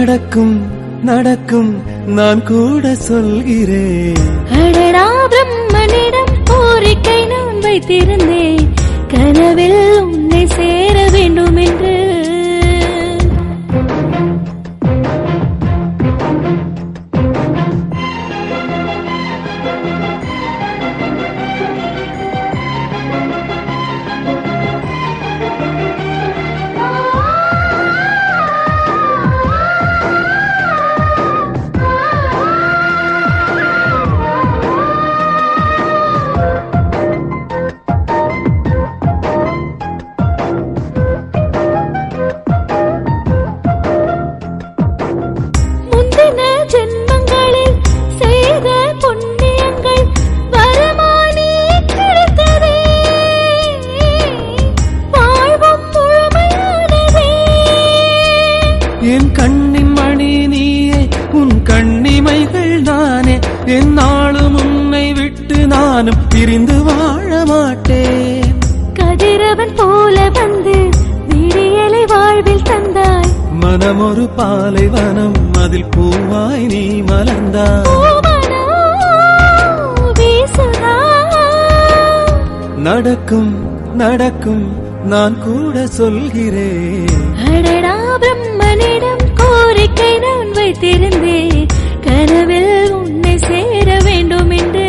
நடக்கும் நடக்கும் நான் கூட சொல்கிறேன் அடடா பிரம்மனிடம் கோரிக்கை நான் வைத்திருந்தேன் கனவில் உன்னை சேர வேண்டும் என்று முந்தின ஜென்மங்களில் செய்த புண்ணியங்கள் வரமானி கிடைத்ததே வாழ்வும் முழுமையானதே என் கண்ணின் மணி நீயே உன் கண்ணிமைகள் நானே என் நாளும் உன்னை விட்டு நானும் பிரிந்து வாழ மாட்டேன் கதிரவன் போல வந்து விடியலை வாழ்வில் தந்தாய் மனம் ஒரு பாலைவனம் அதில் பூவாய் நீ மலர்ந்தாய் பூவனோ வீசுதா நடக்கும் நடக்கும் நான் கூட சொல்கிறேன் அடடா பிரம்மனிடம் கோரிக்கை நான் வைத்திருந்தேன் கனவில் உன்னை சேர வேண்டும் என்று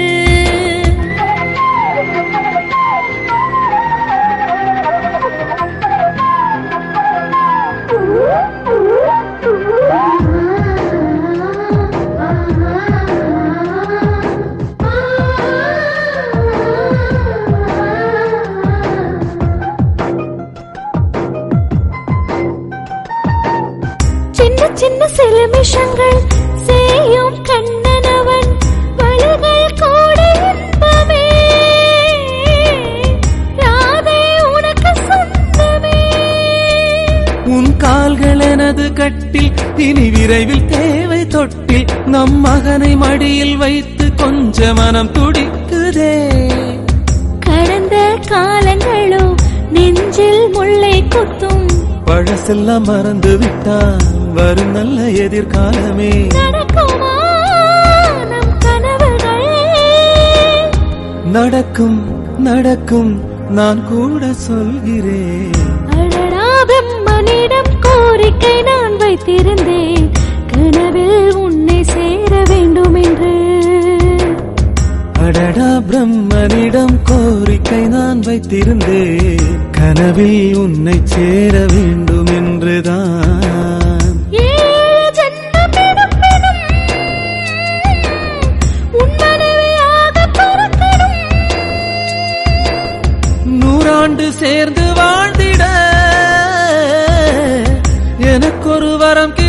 சின்ன சின்ன சிலுமிஷங்கள் செய்யும் கண்ணனவன் வழிகள் கூட இன்பமே ராதே உனக்கு சொந்தமே உன் கால்கள் எனது கட்டில் இனி விரைவில் தேவை தொட்டில் நம் மகனை மடியில் வைத்து கொஞ்ச மனம் துடிக்குதே கடந்த காலங்களோ நெஞ்சில் முல்லை குத்தும் பழசெல்லாம் மறந்து விட்டான் வரும் நல்ல எதிர்காலமே நடக்குமா நம் கனவுகள் நடக்கும் நடக்கும் நான் கூட சொல்கிறேன் அடடா பிரம்மனிடம் கோரிக்கை நான் வைத்திருந்தேன் கனவில் உன்னை சேர வேண்டும் என்று அடடா பிரம்மனிடம் கோரிக்கை நான் வைத்திருந்தேன் கனவில் உன்னை சேர வேண்டும் என்றுதான் ஏழு ஜென்மம் எடுப்பினும் உன் மனைவியாக பிறக்கணும் நூறாண்டு சேர்ந்து வாழ்ந்திட எனக்கொரு வரம்